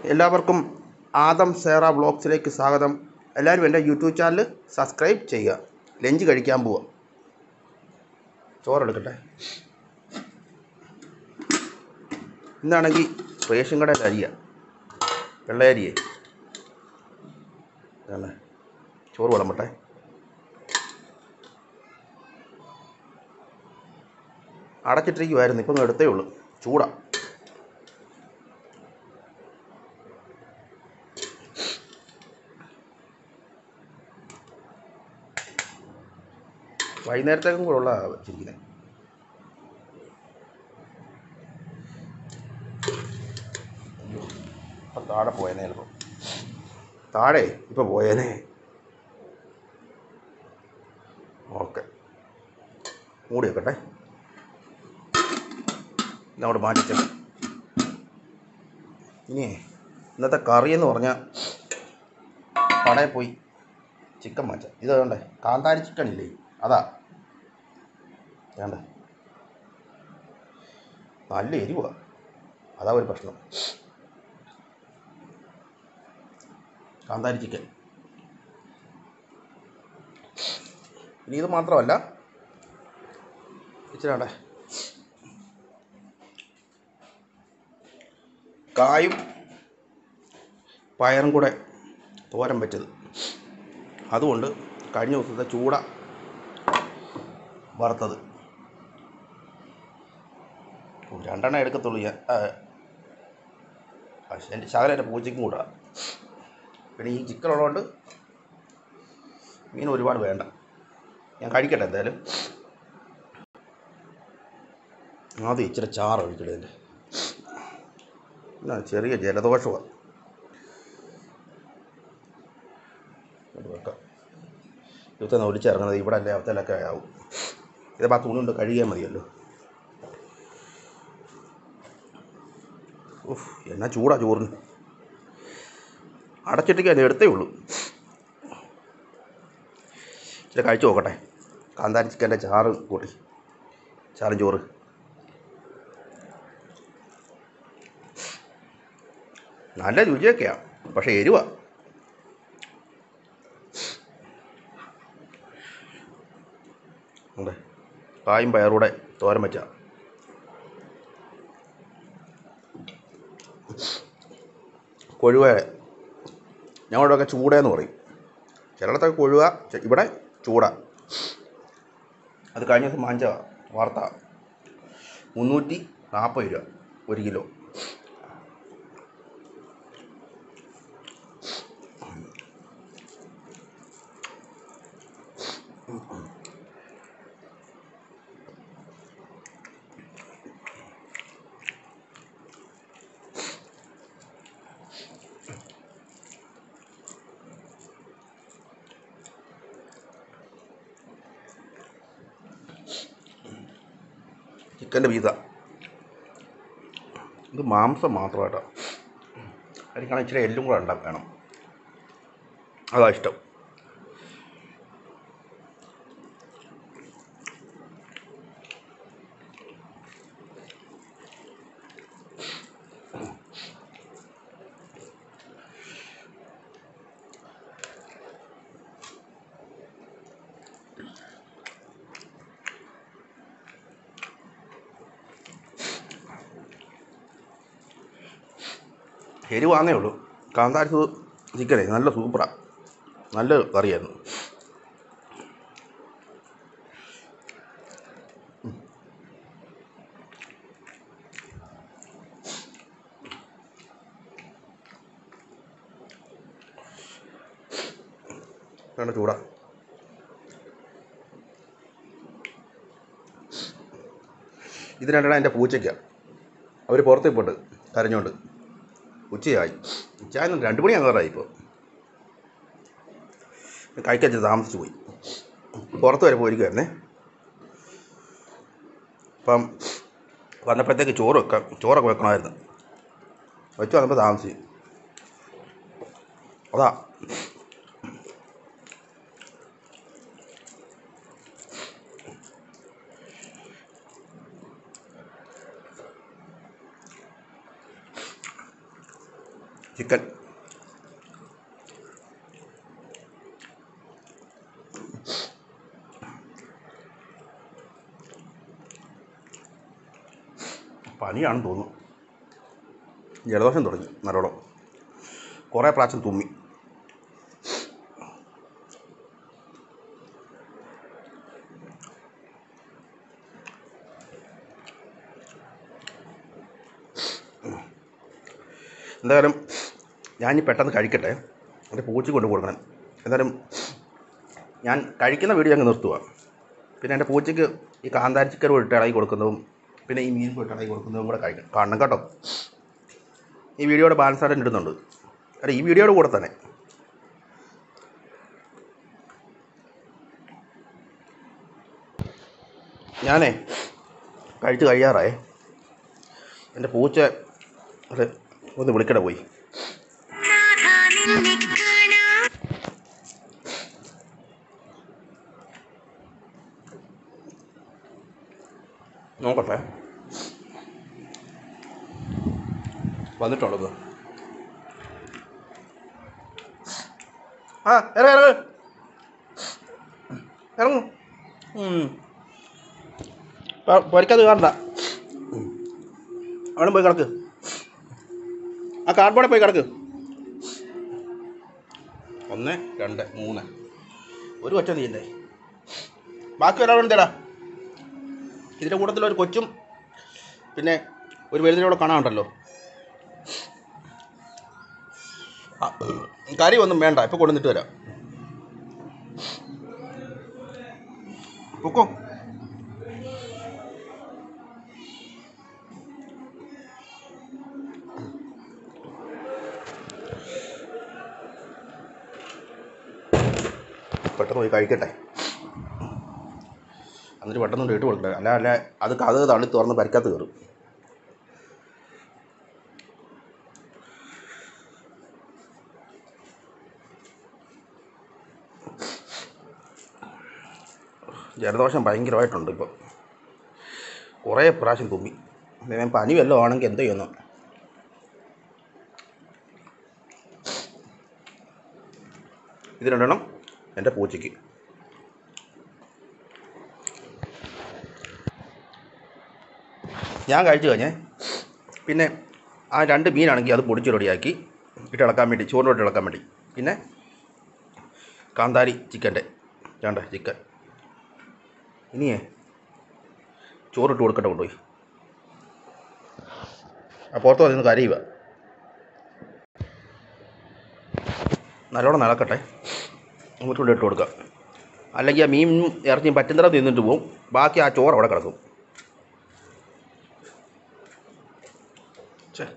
എല്ലാവർക്കും ആദം സേറ വ്ളോഗ്സിലേക്ക് സ്വാഗതം എല്ലാവരും എൻ്റെ യൂട്യൂബ് ചാനൽ സബ്സ്ക്രൈബ് ചെയ്യുക ലഞ്ച് കഴിക്കാൻ പോവുക ചോറെടുക്കട്ടെ ഇന്നാണെങ്കിൽ റേഷൻ കടയിൽ അരിയ വെള്ളയരിയേ അല്ലേ ചോറ് വിളമ്പട്ടെ അടച്ചിട്ടിരിക്കുമായിരുന്നു ഇപ്പം എടുത്തേ ഉള്ളൂ ചൂടാ വൈകുന്നേരത്തേക്കും കൂടെ ഉള്ള വെച്ചിരിക്കുന്നത് ഇപ്പം താഴെ പോയേനെ ചിലപ്പോൾ താഴെ ഇപ്പം പോയേനെ ഓക്കെ മൂടി വെക്കട്ടെ ഇതങ്ങോട്ട് മാറ്റിച്ചേ ഇനി ഇന്നത്തെ കറി എന്ന് പറഞ്ഞാൽ കടയിൽ പോയി ചിക്കൻ മാറ്റാം ഇത് വേണ്ടേ കാന്താരി ചിക്കൻ ഇല്ലേ അതാ വേണ്ട നല്ല എരിവാ അതാ ഒരു പ്രശ്നം കാന്താരി ചിക്കൻ ഇനി ഇത് മാത്രമല്ല ഇച്ചിരി വേണ്ടേ കായും പയറും കൂടെ തോരൻ വെച്ചത് അതുകൊണ്ട് കഴിഞ്ഞ ദിവസത്തെ ചൂട വറുത്തത് ഓ, രണ്ടെണ്ണം എടുക്കത്തുള്ളൂ ഞാൻ ആ, പക്ഷേ എൻ്റെ ശകലം എൻ്റെ പൂച്ചയ്ക്കും കൂടാ പിന്നെ ഈ ചിക്കൻ ഉള്ളതുകൊണ്ട് മീൻ ഒരുപാട് വേണ്ട ഞാൻ കഴിക്കട്ടെ എന്തായാലും ആദ്യം ഇച്ചിരി ചാറ് ഒഴിക്കട്ടെ എൻ്റെ എന്നാ ചെറിയ ജലദോഷമാണ് അത് വെക്കാം ഇവിടുത്തെ ഒലിച്ചിറങ്ങുന്നത് ഇവിടെ അല്ലേ അവത്തലൊക്കെ ആവും ഇതിപ്പോൾ ആ തുണി കൊണ്ട് കഴുകിയാൽ മതിയല്ലോ ഉഫ് എന്നാ ചൂടാ ചോറിന് അടച്ചിട്ടേക്ക് അത് എടുത്തേ ഉള്ളൂ ഇച്ചിരി കഴിച്ചു നോക്കട്ടെ കാന്താരി ചിക്കൻ്റെ ചാറ് കൂട്ടി ചാറും ചോറ് നല്ല രുചിയൊക്കെയാണ് പക്ഷേ എരിവാ അതെ കായും പയറൂടെ തോരൻ വെച്ച കൊഴുവ ഞങ്ങളുടെയൊക്കെ ചൂടയെന്ന് പറയും ചിലയിടത്തൊക്കെ കൊഴുവ ചെ- ഇവിടെ ചൂട അത് കഴിഞ്ഞ ദിവസം വാങ്ങിച്ച വാർത്ത മുന്നൂറ്റി നാൽപ്പത് രൂപ ഒരു കിലോ ചിക്കൻ്റെ പീസ ഇത് മാംസം മാത്രമായിട്ടോ അതിനാണ് ഇച്ചിരി എല്ലും കൂടെ ഉണ്ടാ വേണം അതാ ഇഷ്ടം എരിവാന്നേ ഉള്ളൂ കാന്താരി സൂ ചിക്കനേ നല്ല സൂപ്പറാണ് നല്ല കറിയായിരുന്നു ഉം. വേണ്ട ചൂടാ ഇത് രണ്ടെണ്ണം എൻ്റെ പൂച്ചയ്ക്കാണ് അവർ പുറത്തേക്ക് പോട്ട് കരഞ്ഞോണ്ട് ഉച്ചയായി ഉച്ചയായി രണ്ട് മണി അങ്ങാറായി ഇപ്പോൾ കഴിക്കാൻ താമസിച്ചു പോയി പുറത്ത് വരെ പോയിരിക്കുമായിരുന്നേ അപ്പം വന്നപ്പോഴത്തേക്ക് ചോറ് വെക്കാം ചോറൊക്കെ വെക്കണമായിരുന്നു വെച്ച് വന്നപ്പോൾ താമസിച്ചു അതാ ചിക്കൻ പനിയാണെന്ന് തോന്നുന്നു ജലദോഷം തുടങ്ങി നല്ലോണം കുറേ പ്രാവശ്യം തുമ്മി എന്തായാലും ഞാൻ പെട്ടെന്ന് കഴിക്കട്ടെ എൻ്റെ പൂച്ച കൊണ്ട് കൊടുക്കണം എന്തായാലും ഞാൻ കഴിക്കുന്ന വീഡിയോ അങ്ങ് നിർത്തുക പിന്നെ എൻ്റെ പൂച്ചയ്ക്ക് ഈ കാന്താരി ചിക്കൻ ഇട്ട് ഇളകി കൊടുക്കുന്നതും പിന്നെ ഈ മീൻ ഇട്ട് ഇളകി കൊടുക്കുന്നതും കൂടെ കഴിക്കണം കാണണം കേട്ടോ ഈ വീഡിയോയുടെ ബാലൻസ് ആയിട്ട് ഇടുന്നുണ്ട് അല്ല ഈ വീഡിയോയുടെ കൂടെ തന്നെ ഞാനേ കഴിച്ച് കഴിയാറായേ എൻ്റെ പൂച്ച അത് ഒന്ന് വിളിക്കട പോയി നോക്കട്ടെ വന്നിട്ടുള്ളത് ആ ഇറങ്ങ ഇറങ്ങ ഇറങ്ങു പൊരിക്കാതെ കയറണ്ട അവിടെ പോയി കിടക്ക് ആ കാർഡ്ബോർഡിൽ പോയി കിടക്ക് ഒന്ന് രണ്ട് മൂന്ന് ഒരു ഒറ്റ നീയല്ലേ ബാക്കി ഒരാളും തേടാ ഇതിൻ്റെ കൂട്ടത്തിൽ ഒരു കൊച്ചും പിന്നെ ഒരു വലുതിനോട് കാണാനുണ്ടല്ലോ ആ, കറി ഒന്നും വേണ്ട ഇപ്പം കൊണ്ടുവന്നിട്ട് വരാം പൊക്കോ പെട്ടെന്ന് പോയി കഴിക്കട്ടെ എന്നിട്ട് പെട്ടെന്ന് ഇട്ട് കൊടുക്കട്ടെ അല്ല അല്ല അത് കഥ തള്ളി തുറന്ന് പരിക്കകത്ത് കയറും ജലദോഷം ഭയങ്കരമായിട്ടുണ്ട് ഇപ്പം കുറേ പ്രാവശ്യം തുമ്മി ഇനി ഞാൻ പനി വല്ലതും ആണെങ്കിൽ എന്ത് ചെയ്യുന്നു ഇത് രണ്ടെണ്ണം എൻ്റെ പൂച്ചയ്ക്ക് ഞാൻ കഴിച്ചു കഴിഞ്ഞേ പിന്നെ ആ രണ്ട് മീനാണെങ്കിൽ അത് പൊടിച്ച് റെഡിയാക്കി ഇട്ടിളക്കാൻ വേണ്ടി ചോറിനോട്ട് ഇളക്കാൻ വേണ്ടി പിന്നെ കാന്താരി ചിക്കൻ്റെ വേണ്ട ചിക്കൻ ഇനിയേ ചോറിട്ട് കൊടുക്കട്ടെ കൊണ്ടുപോയി ആ പുറത്ത് വന്ന് കരയുക നല്ലോണം നടക്കട്ടെ അങ്ങോട്ട് കൊണ്ട് ഇട്ട് കൊടുക്കുക അല്ലെങ്കിൽ ആ മീനും ഇറച്ചിയും പറ്റുന്നത്ര തിന്നിട്ട് പോവും ബാക്കി ആ ചോറ് അവിടെ കിടക്കും ഛെ.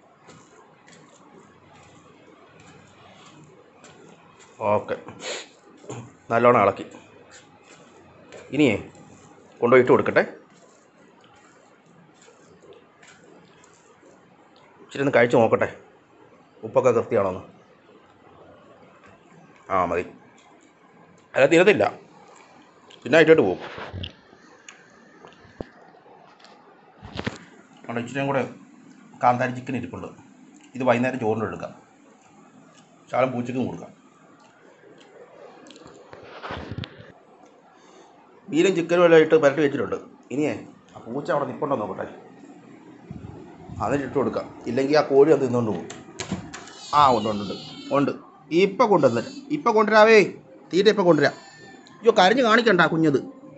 ഓക്കെ നല്ലോണം ഇളക്കി ഇനിയേ കൊണ്ടുപോയി ഇട്ട് കൊടുക്കട്ടെ ഇച്ചിരി ഒന്ന് കഴിച്ച് നോക്കട്ടെ ഉപ്പൊക്കെ കൃത്യമാണോ എന്ന് ആ മതി അല്ല തീരത്തില്ല പിന്നെ ഇട്ടിട്ട് പോകും അവിടെ ഇച്ചിരിയും കൂടെ കാന്താരി ചിക്കൻ ഇരിപ്പുണ്ട് ഇത് വൈകുന്നേരം ചോറിന് എടുക്കാം ശാലം പൂച്ചയ്ക്കും കൊടുക്കാം മീനും ചിക്കനും എല്ലാം ഇട്ട് പുരട്ടി വെച്ചിട്ടുണ്ട് ഇനിയേ ആ പൂച്ച അവിടെ നിൽപ്പുണ്ടോ നോക്കട്ടെ അതിന് ഇട്ട് കൊടുക്കാം ഇല്ലെങ്കിൽ ആ കോഴി അത് തിന്നുകൊണ്ട് പോകും ആ ഉണ്ട് ഉണ്ട് ഉണ്ട് ഉണ്ട് ഇപ്പം കൊണ്ടുവന്നിട്ട് ഇപ്പം കൊണ്ടുവരാവേ തീറ്റ ഇപ്പം കൊണ്ടുവരാം അയ്യോ കരഞ്ഞ് കാണിക്കണ്ട കുഞ്ഞത്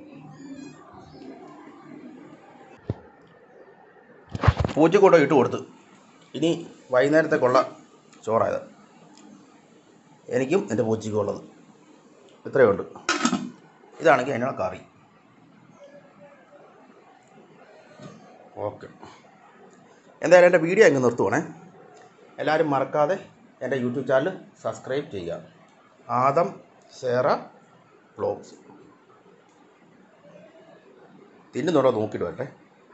പൂച്ചക്കൂട്ടം ഇട്ട് കൊടുത്ത് ഇനി വൈകുന്നേരത്തേക്കുള്ള ചോറായത് എനിക്കും എൻ്റെ പൂച്ചയ്ക്കും ഉള്ളത് ഇത്രയേ ഉണ്ട് ഇതാണെങ്കിൽ അതിനുള്ള കറി ഓക്കെ എന്തായാലും എൻ്റെ വീഡിയോ അങ്ങ് നിർത്തുവാണേ എല്ലാവരും മറക്കാതെ എൻ്റെ യൂട്യൂബ് ചാനൽ സബ്സ്ക്രൈബ് ചെയ്യുക ആദം സേറ വ്ളോഗ്സ് തിന്നുന്നുണ്ടോ നോക്കിയിട്ട് വരട്ടെ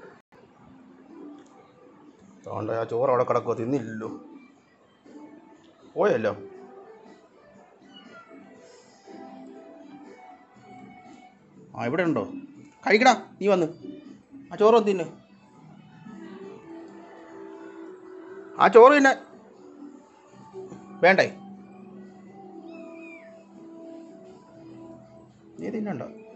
അതുകൊണ്ട് ആ ചോറ് അവിടെ കിടക്കുമോ തിന്നില്ലല്ലോ പോയല്ലോ ആ ഇവിടെ ഉണ്ടോ കഴിക്കടാ നീ വന്ന് ആ ചോറ് വന്ന് തിന്ന് ആ ചോറ് തിന്നെ വേണ്ടേ നീ തിന്നണ്ടോ